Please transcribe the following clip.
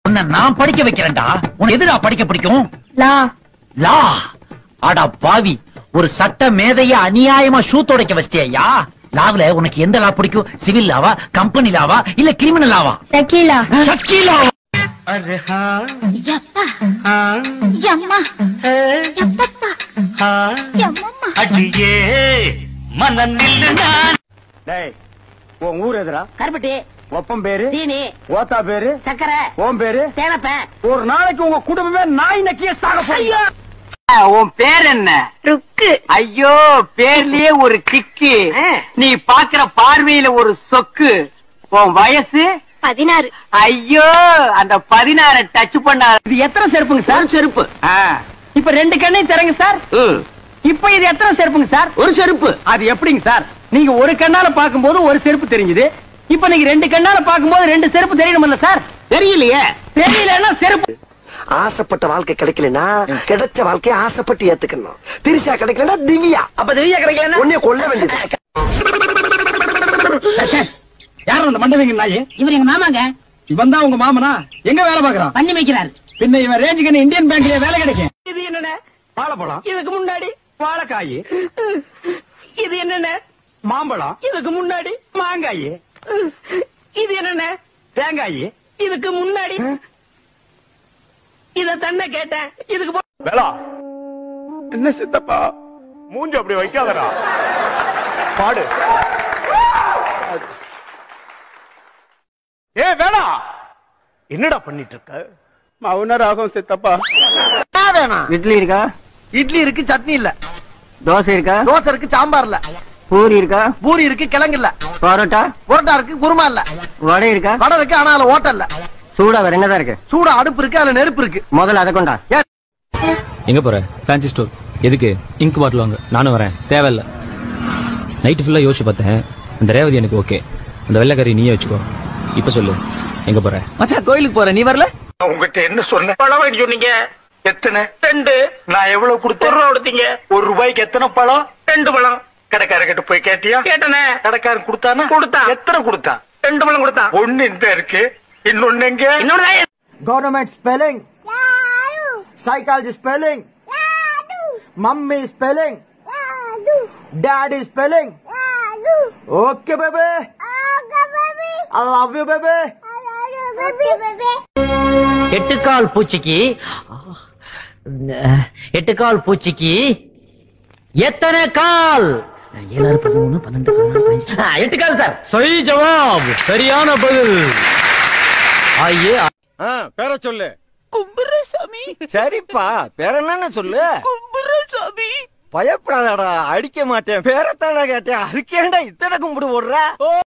உன்னை நான் படிக்க வைக்கிறேன்டா உனக்கு எதுடா படிக்க பிடிக்கும் லா லா அடா பாவி ஒரு சட்ட மேதைய அநியாயமா ஷூ துடைக்க வச்சிட்டியா லாவ்ல உனக்கு எந்த லா பிடிக்கும் சிவில் லாவா கம்பெனி லாவா இல்ல கிரிமினல் லாவா ஷக்கீலா ஷக்கீலா ಯಪ್ಪ ಯಮ್ಮ ಯಪ್ಪಪ್ಪ ಯಮ್ಮಮ್ಮ அடியே மனம் நில்லு நான் டேய் உன் ஊர் எதுடா கருப்பட்டி ஒப்பம் பேரு தீனி ஓத்தா பேரு சக்கரை ஓம் பேரு தேனப்ப ஒரு நாளைக்கு உங்க குடும்பமே நாய் நக்கிய சாக போறீங்க உன் பேர் என்ன ருக்கு ஐயோ பேர்லயே ஒரு கிக்கு நீ பாக்குற பார்வையில ஒரு சொக்கு உன் வயசு பதினாறு ஐயோ அந்த பதினாறு டச் பண்ண இது எத்தனை செருப்புங்க சார் செருப்பு இப்ப ரெண்டு கண்ணையும் திறங்க சார் இப்ப இது எத்தனை செருப்புங்க சார் ஒரு செருப்பு அது எப்படிங்க சார் நீங்க ஒரு கண்ணால பாக்கும்போது ஒரு செருப்பு தெரிஞ்சது இப்ப நீங்க ரெண்டு கண்ணால பாக்கும்போது ரெண்டு செருப்பு தெரியணும்ல சார் தெரியலையே தெரியலன்னா செருப்பு ஆசைப்பட்ட வாழ்க்கை கிடைக்கலனா கிடைச்ச வாழ்க்கையை ஆசைப்பட்டு ஏத்துக்கணும் திரிசா கிடைக்கலனா திவ்யா அப்ப தெரிய கிடைக்கலன்னா உன்னைய கொல்ல வேண்டியது யாரும் அந்த மண்டவங்க நாயே இவர் எங்க மாமாங்க இவன் தான் உங்க மாமனா எங்க வேலை பாக்குறான் பண்ணி வைக்கிறாரு பின்ன இவன் ரேஞ்சுக்கு இந்தியன் பேங்க்லயே வேலை கிடைக்கும் இது என்னென்ன வாழைப்பழம் இதுக்கு முன்னாடி வாழைக்காய் இது என்னென்ன மாம்பழம் இதுக்கு முன்னாடி மாங்காய் இது என்னென்ன தேங்காய் இதுக்கு முன்னாடி இத தன்ன கேட்டேன் இதுக்கு வேளா என்ன சித்தப்பா மூஞ்சி அப்படி வைக்காதடா பாடு ஏ வேளா என்னடா பண்ணிட்டு இருக்க மௌன ராகம் சித்தப்பா இட்லி இருக்கா இட்லி இருக்கு சட்னி இல்ல தோசை இருக்கா தோசை இருக்கு சாம்பார் இல்ல பூரி இருக்கா பூரி இருக்கு கிழங்கு இல்ல பரோட்டா புரோட்டா இருக்கு குருமா இல்ல வடை இருக்கா வடை இருக்கு ஆனா அதுல ஓட்டல் இல்ல சூடா வேற என்னதான் இருக்கு சூடா அடுப்பு இருக்கு அதுல நெருப்பு இருக்கு முதல்ல அதை கொண்டா எங்க போற ஃபேன்சி ஸ்டோர் எதுக்கு இங்க் பாட்டில் வாங்க நானும் வரேன் தேவையில்ல நைட்டு ஃபுல்லா யோசிச்சு பார்த்தேன் அந்த ரேவதி எனக்கு ஓகே அந்த வெள்ளைக்கறி நீயே வச்சுக்கோ இப்ப சொல்லு எங்க போற மச்சான் கோயிலுக்கு போற நீ வரல உங்ககிட்ட என்ன சொன்ன பழம் வாங்கி சொன்னீங்க எத்தனை ரெண்டு நான் எவ்வளவு கொடுத்தேன் ஒரு ரூபா கொடுத்தீங்க ஒரு ரூபாய்க்கு எத்தனை பழம் ரெண்டு பழம் கடைக்காரர்கிட்ட போய் கேட்டியா கேட்டனே கடைக்காரன் கொடுத்தானா கொடுத்தான் எத்தனை கொடுத்தான் ரெண்டு பழம் கொடுத்தான் ஒண்ணு இந்த இருக்கு இன்னொன்னு எங்க இன்னொன்னு government spelling psychology spelling mummy spelling daddy spelling okay baby I love you baby எட்டுக்கால் பூச்சிக்கு எட்டுக்கால் பூச்சிக்கு எத்தனை கால் ஏழாறு பதிமூணு பன்னெண்டு பதினாறு பதினஞ்சு ஆ, எட்டு கால் சார் சரி ஜவாப் சரியான பதில் ஆயே பேர சொல்லு சரிப்பா பேர என்னன்னு சொல்லு பயப்படாதடா அடிக்க மாட்டேன் பேரத்தாடா கேட்டேன் அதுக்கேண்டா இத்தனை கும்பிடு போடுற ஓ